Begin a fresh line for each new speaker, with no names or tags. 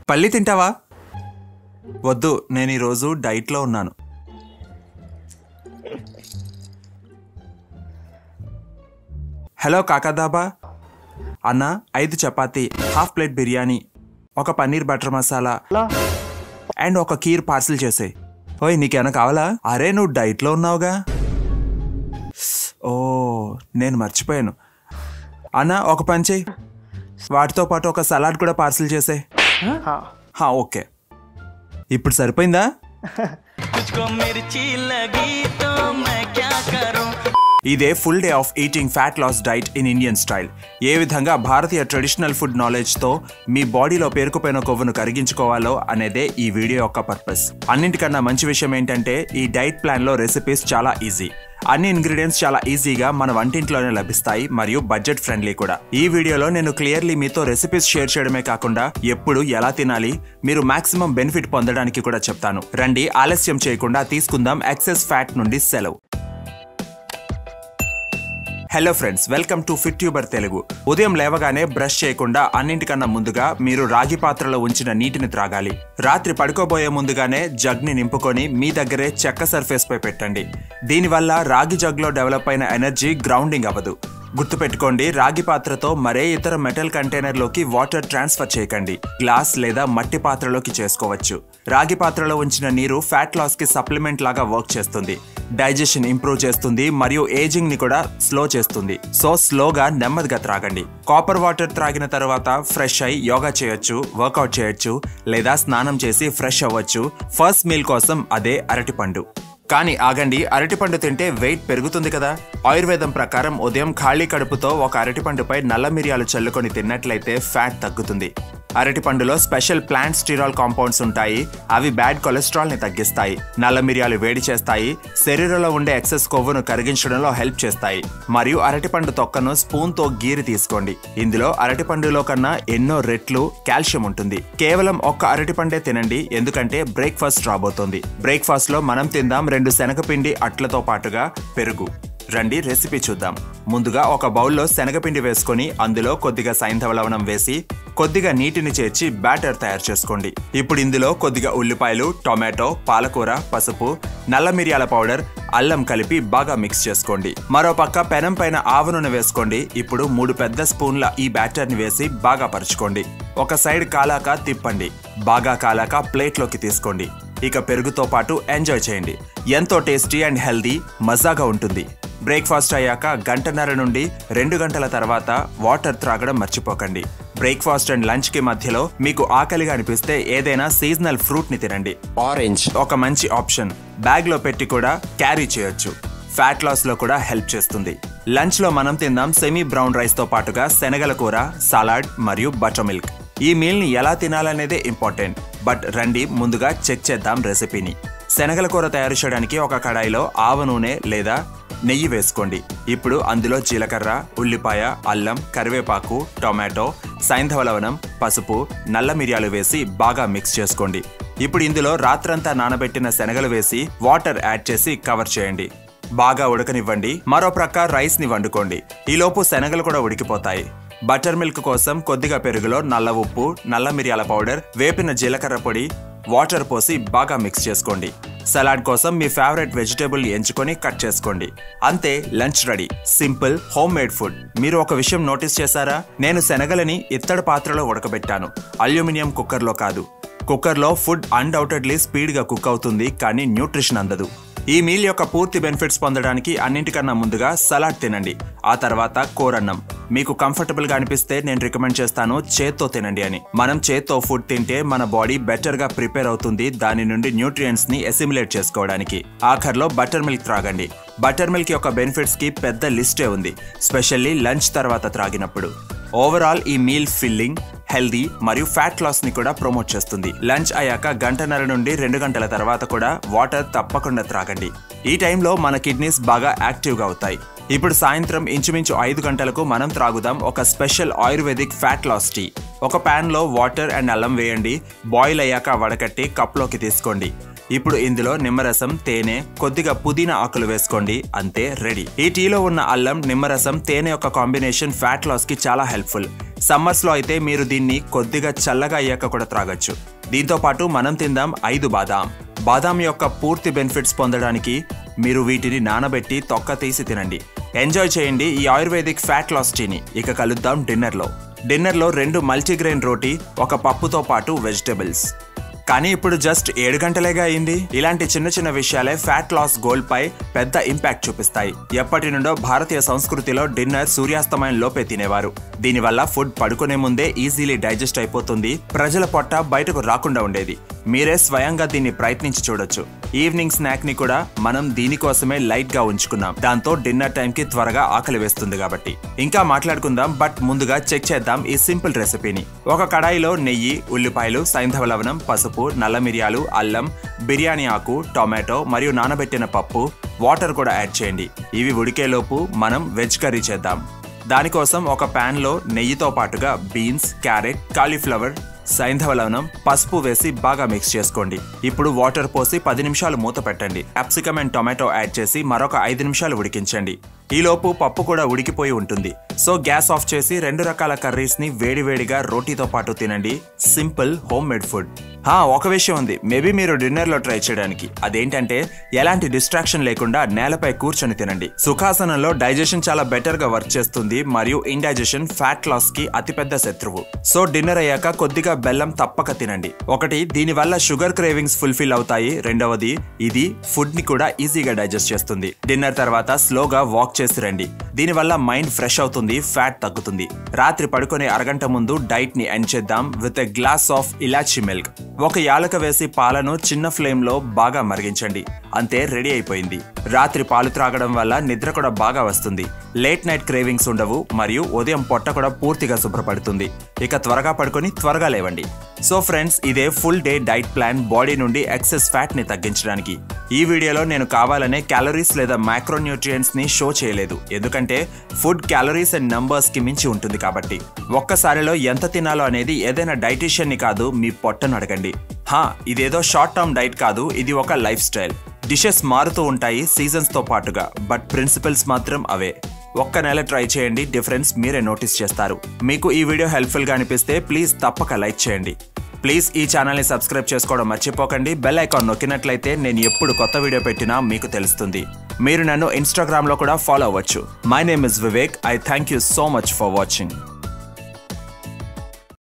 పల్లి తింటావా వద్దు నేను ఈరోజు డైట్లో ఉన్నాను హలో కాకాదాబా అన్న ఐదు చపాతీ హాఫ్ ప్లేట్ బిర్యానీ ఒక పన్నీర్ బటర్ మసాలా అండ్ ఒక కీర్ పార్సిల్ చేసే ఓయ్ నీకేమైనా కావాలా అరే నువ్వు డైట్లో ఉన్నావుగా ఓ నేను మర్చిపోయాను అన్న ఒక పని చెయ్యి వాటితో పాటు ఒక సలాడ్ కూడా పార్సిల్ చేసే
हाँ
హా ఓకే ఇప్పుడు సరిపోయిందా
तुझको मिर्ची लगी तो मैं क्या करूं
ఇదే full day of eating fat loss diet in Indian style ఏ విధంగా భారతీయ ట్రెడిషనల్ ఫుడ్ నాలెడ్జ్తో మీ బాడీలో పేరుకుపోయిన కొవ్వును కరిగించుకోవాలో అనేదే ఈ వీడియో యొక్క పర్పస్ అన్నింటికన్నా మంచి విషయం ఏంటంటే ఈ డైట్ ప్లాన్లో రెసిపీస్ చాలా ఈజీ అన్ని ఇంగ్రీడియంట్స్ చాలా ఈజీగా మన వంటింట్లోనే లభిస్తాయి మరియు బడ్జెట్ ఫ్రెండ్లీ కూడా ఈ వీడియోలో నేను క్లియర్లీ మీతో రెసిపీస్ షేర్ చేయడమే కాకుండా ఎప్పుడు ఎలా తినాలి మీరు మాక్సిమం బెనిఫిట్ పొందడానికి కూడా చెప్తాను రండి ఆలస్యం చేయకుండా తీసుకుందాం ఎక్సెస్ ఫ్యాట్ నుండి సెలవు hello friends welcome to fit tuber Telugu ఉదయం లేవగానే బ్రష్ చేయకుండా అన్నింటికన్నా ముందుగా మీరు రాగి పాత్రలో ఉంచిన నీటిని త్రాగాలి రాత్రి పడుకోబోయే ముందుగానే జగ్ని నింపుకొని మీ దగ్గరే చెక్క సర్ఫేస్ పై పెట్టండి దీనివల్ల రాగి జగ్లో డెవలప్ అయిన ఎనర్జీ గ్రౌండింగ్ అవ్వదు గుర్తుపెట్టుకోండి రాగి పాత్రతో మరే ఇతర మెటల్ కంటైనర్లోకి వాటర్ ట్రాన్స్ఫర్ చేయకండి గ్లాస్ లేదా మట్టి పాత్రలోకి చేసుకోవచ్చు రాగి పాత్రలో ఉంచిన నీరు ఫ్యాట్ లాస్ కి సప్లిమెంట్ లాగా వర్క్ చేస్తుంది డైజెషన్ ఇంప్రూవ్ చేస్తుంది మరియు ఏజింగ్ ని కూడా స్లో చేస్తుంది సో స్లోగా నెమ్మదిగా త్రాగండి కాపర్ వాటర్ త్రాగిన తర్వాత ఫ్రెష్ అయి యోగా చేయొచ్చు వర్కౌట్ చేయొచ్చు లేదా స్నానం చేసి ఫ్రెష్ అవ్వచ్చు ఫస్ట్ మీల్ కోసం అదే అరటిపండు కానీ ఆగండి అరటిపండు తింటే వెయిట్ పెరుగుతుంది కదా ఆయుర్వేదం ప్రకారం ఉదయం ఖాళీ కడుపుతో ఒక అరటిపండుపై నల్ల మిరియాలు చల్లుకొని తిన్నట్లయితే ఫ్యాట్ తగ్గుతుంది అరటిపండులో స్పెషల్ ప్లాంట్ స్టిరాల్ కాంపౌండ్స్ ఉంటాయి అవి బ్యాడ్ కొలెస్ట్రాల్ ని తగ్గిస్తాయి నల్ల మిరియాలు వేడి చేస్తాయి శరీరంలో ఉండే ఎక్సెస్ కొవ్వును కరిగించడంలో హెల్ప్ చేస్తాయి మరియు అరటిపండు తొక్కను స్పూన్ తో గీరి తీసుకోండి ఇందులో అరటిపండులో కన్నా ఎన్నో రెట్లు కాల్షియం ఉంటుంది కేవలం ఒక్క అరటిపండే తినండి ఎందుకంటే బ్రేక్ఫాస్ట్ రాబోతోంది బ్రేక్ఫాస్ట్ లో మనం తిందాం రెండు శనగపిండి అట్లతో పాటుగా పెరుగు రండి రెసిపీ చూద్దాం ముందుగా ఒక బౌల్లో శనగపిండి వేసుకొని అందులో కొద్దిగా సైంధవ లవణం వేసి కొద్దిగా నీటిని చేర్చి బ్యాటర్ తయారు చేసుకోండి ఇప్పుడు ఇందులో కొద్దిగా ఉల్లిపాయలు టొమాటో పాలకూర పసుపు నల్ల మిరియాల పౌడర్ అల్లం కలిపి బాగా మిక్స్ చేసుకోండి మరోపక్క పెనం పైన ఆవ నూనె వేసుకోండి ఇప్పుడు మూడు పెద్ద స్పూన్ల ఈ బ్యాటర్ ని వేసి బాగా పరుచుకోండి ఒక సైడ్ కాలాక తిప్పండి బాగా కాలాక ప్లేట్లోకి తీసుకోండి ఇక పెరుగుతో పాటు ఎంజాయ్ చేయండి ఎంతో టేస్టీ అండ్ హెల్దీ మజాగా ఉంటుంది బ్రేక్ఫాస్ట్ అయ్యాక గంటన్నర నుండి రెండు గంటల తర్వాత వాటర్ త్రాగడం మర్చిపోకండి బ్రేక్ఫాస్ట్ అండ్ లంచ్ కి మధ్యలో మీకు ఆకలిగా అనిపిస్తే ఏదైనా సీజనల్ ఫ్రూట్ ని తినండి
ఆరెంజ్
ఒక మంచి ఆప్షన్ బ్యాగ్ లో పెట్టి కూడా క్యారీ చేయొచ్చు ఫ్యాట్ లాస్ లో కూడా హెల్ప్ చేస్తుంది లంచ్ లో మనం తిందాం సెమీ బ్రౌన్ రైస్ తో పాటుగా శనగల కూర సలాడ్ మరియు బటర్ మిల్క్ ఈ మీల్ ని ఎలా తినాలనేదే ఇంపార్టెంట్ బట్ రండి ముందుగా చెక్ చేద్దాం రెసిపీని శనగల కూర తయారు చేయడానికి ఒక కడాయిలో ఆవ నూనె లేదా నెయ్యి వేసుకోండి ఇప్పుడు అందులో జీలకర్ర ఉల్లిపాయ అల్లం కరివేపాకు టొమాటో సైంధవ లవణం పసుపు నల్ల మిరియాలు వేసి బాగా మిక్స్ చేసుకోండి ఇప్పుడు ఇందులో రాత్రంతా నానబెట్టిన శనగలు వేసి వాటర్ యాడ్ చేసి కవర్ చేయండి బాగా ఉడకనివ్వండి మరో ప్రక్క రైస్ ని వండుకోండి ఈలోపు శనగలు కూడా ఉడికిపోతాయి బటర్ మిల్క్ కోసం కొద్దిగా పెరుగులో నల్ల ఉప్పు నల్ల మిరియాల పౌడర్ వేపిన జీలకర్ర పొడి వాటర్ పోసి బాగా మిక్స్ చేసుకోండి సలాడ్ కోసం మీ ఫేవరెట్ వెజిటేబుల్ ఎంచుకొని కట్ చేసుకోండి అంతే lunch ready simple home made food మీరు ఒక విషయం నోటీస్ చేశారా నేను శనగలని ఇత్తడి పాత్రలో ఉడకబెట్టాను అల్యూమినియం కుక్కర్లో కాదు కుక్కర్లో ఫుడ్ అన్డౌటెడ్లీ స్పీడ్గా కుక్ అవుతుంది కానీ న్యూట్రిషన్ అందదు ఈ మీల్ యొక్క పూర్తి బెనిఫిట్స్ పొందడానికి అన్నింటికన్నా ముందుగా సలాడ్ తినండి ఆ తర్వాత కూరన్నం మీకు కంఫర్టబుల్ గా అనిపిస్తే నేను రికమెండ్ చేస్తాను చేత్తో తినండి అని మనం చేత్తో ఫుడ్ తింటే మన బాడీ బెటర్ గా ప్రిపేర్ అవుతుంది దాని నుండి న్యూట్రియంట్స్ ని ఎసిమిలేట్ చేసుకోవడానికి ఆఖర్లో బటర్ మిల్క్ త్రాగండి బటర్ మిల్క్ యొక్క బెనిఫిట్స్ కి పెద్ద లిస్టే ఉంది స్పెషల్లీ లంచ్ తర్వాత త్రాగినప్పుడు ఓవరాల్ ఈ మీల్ ఫిల్లింగ్ హెల్దీ మరియు ఫ్యాట్ లాస్ ని కూడా ప్రమోట్ చేస్తుంది లంచ్ అయ్యాక గంటన్నర నుండి రెండు గంటల తర్వాత కూడా వాటర్ తప్పకుండా త్రాగండి ఈ టైంలో మన కిడ్నీస్ బాగా యాక్టివ్ గా అవుతాయి ఇప్పుడు సాయంత్రం ఇంచుమించు ఐదు గంటలకు మనం త్రాగుదాం ఒక special ayurvedic fat loss tea ఒక పాన్ లో వాటర్ అండ్ అల్లం వేయండి బాయిల్ అయ్యాక వడకట్టి కప్లోకి తీసుకోండి ఇప్పుడు ఇందులో నిమ్మరసం తేనె కొద్దిగా పుదీనా ఆకులు వేసుకోండి అంతే రెడీ ఈ టీలో ఉన్న అల్లం నిమ్మరసం తేనె యొక్క కాంబినేషన్ ఫ్యాట్ లాస్ కి చాలా హెల్ప్ఫుల్ సమ్మర్స్ లో అయితే మీరు దీన్ని కొద్దిగా చల్లగా అయ్యాక కూడా త్రాగొచ్చు దీంతో పాటు మనం తిందాం ఐదు బాదాం బాదాం యొక్క పూర్తి బెనిఫిట్స్ పొందడానికి మీరు వీటిని నానబెట్టి తొక్క తీసి తినండి ఎంజాయ్ చేయండి ఈ ఆయుర్వేదిక్ ఫ్యాట్ లాస్ టీని ఇక కలుద్దాం డిన్నర్లో డిన్నర్లో రెండు మల్టీగ్రెయిన్ రోటీ ఒక పప్పుతో పాటు వెజిటబుల్స్ కానీ ఇప్పుడు జస్ట్ ఏడు గంటలేగా అయింది ఇలాంటి చిన్న చిన్న విషయాలే ఫ్యాట్ లాస్ గోల్ పై పెద్ద ఇంపాక్ట్ చూపిస్తాయి ఎప్పటి నుండో భారతీయ సంస్కృతిలో డిన్నర్ సూర్యాస్తమయం లోపే తినేవారు దీనివల్ల ఫుడ్ పడుకునే ముందే ఈజీలీ డైజెస్ట్ అయిపోతుంది ప్రజల పొట్ట బయటకు రాకుండా ఉండేది మీరే స్వయంగా దీన్ని ప్రయత్నించి చూడొచ్చు ఈవినింగ్ స్నాక్ ని కూడా మనం దీనికోసమే లైట్ గా ఉంచుకున్నాం దాంతో డిన్నర్ టైం కి త్వరగా ఆకలి వేస్తుంది కాబట్టి ఇంకా మాట్లాడుకుందాం బట్ ముందుగా చెక్ చేద్దాం ఈ సింపుల్ రెసిపీని ఒక కడాయిలో నెయ్యి ఉల్లిపాయలు సైంధవ లవణం పసుపు నల్ల మిరియాలు అల్లం బిర్యానీ ఆకు టొమాటో మరియు నానబెట్టిన పప్పు వాటర్ కూడా యాడ్ చేయండి ఇవి ఉడికేలోపు మనం వెజ్ కర్రీ చేద్దాం దానికోసం ఒక పాన్ లో నెయ్యితో పాటుగా బీన్స్ క్యారెట్ కాలీఫ్లవర్ సైంధవ లవణం పసుపు వేసి బాగా మిక్స్ చేసుకోండి ఇప్పుడు వాటర్ పోసి పది నిమిషాలు మూత పెట్టండి క్యాప్సికమ్ అండ్ టొమాటో యాడ్ చేసి మరొక ఐదు నిమిషాలు ఉడికించండి ఈలోపు పప్పు కూడా ఉడికిపోయి ఉంటుంది సో గ్యాస్ ఆఫ్ చేసి రెండు రకాల కర్రీస్ ని వేడివేడిగా రోటీతో పాటు తినండి సింపుల్ హోమ్ మేడ్ ఫుడ్ హా ఒక విషయం ఉంది మేబీ మీరు డిన్నర్ లో ట్రై చేయడానికి అదేంటంటే ఎలాంటి డిస్ట్రాక్షన్ లేకుండా నేలపై కూర్చొని తినండి సుఖాసనంలో డైజెషన్ చాలా బెటర్ గా వర్క్ చేస్తుంది మరియు ఇండైజెషన్ ఫ్యాట్ లాస్ కి అతిపెద్ద శత్రువు సో డిన్నర్ అయ్యాక కొద్దిగా బెల్లం తప్పక తినండి ఒకటి దీని వల్ల షుగర్ క్రేవింగ్స్ ఫుల్ఫిల్ అవుతాయి రెండవది ఇది ఫుడ్ ని కూడా ఈజీగా డైజెస్ట్ చేస్తుంది డిన్నర్ తర్వాత స్లోగా వాక్ చేసి రండి దీనివల్ల మైండ్ ఫ్రెష్ అవుతుంది ఫ్యాట్ తగ్గుతుంది రాత్రి పడుకునే అరగంట ముందు డైట్ ని ఎండ్ చేద్దాం with a glass of elaichi milk ఒక యాలక వేసి పాలను చిన్న ఫ్లేమ్ లో బాగా మరిగించండి అంతే రెడీ అయిపోయింది రాత్రి పాలు త్రాగడం వల్ల నిద్ర కూడా బాగా వస్తుంది లేట్ నైట్ క్రేవింగ్స్ ఉండవు మరియు ఉదయం పొట్ట కూడా పూర్తిగా శుభ్రపడుతుంది ఇక త్వరగా పడుకొని త్వరగా లేవండి సో ఫ్రెండ్స్ ఇదే full day diet plan body నుండి ఎక్సెస్ ఫ్యాట్ ని తగ్గించడానికి ఈ వీడియోలో నేను కావాలనే క్యాలరీస్ లేదా మైక్రోన్యూట్రియంట్స్ ని షో చేయలేదు ఎందుకంటే ఫుడ్ క్యాలరీస్ అండ్ నంబర్స్ కి మించి ఉంటుంది కాబట్టి ఒక్కసారిలో ఎంత తినాలో అనేది ఏదైనా డైటీషియన్ ని కాదు మీ పొట్టను అడగండి హా ఇదేదో షార్ట్ టర్మ్ డైట్ కాదు ఇది ఒక లైఫ్ స్టైల్ డిషెస్ మారుతూ ఉంటాయి సీజన్స్ తో పాటుగా బట్ ప్రిన్సిపల్స్ మాత్రం అవే ఒక్క నెల ట్రై చేయండి డిఫరెన్స్ మీరే నోటీస్ చేస్తారు మీకు ఈ వీడియో హెల్ప్ఫుల్ గా అనిపిస్తే ప్లీజ్ తప్పక లైక్ చేయండి ప్లీజ్ ఈ ఛానల్ని సబ్స్క్రైబ్ చేసుకోవడం మర్చిపోకండి బెల్ ఐకాన్ నొక్కినట్లయితే నేను ఎప్పుడు కొత్త వీడియో పెట్టినా మీకు తెలుస్తుంది మీరు నన్ను ఇన్స్టాగ్రామ్లో కూడా ఫాలో అవ్వచ్చు my name is Vivek I thank you so much for watching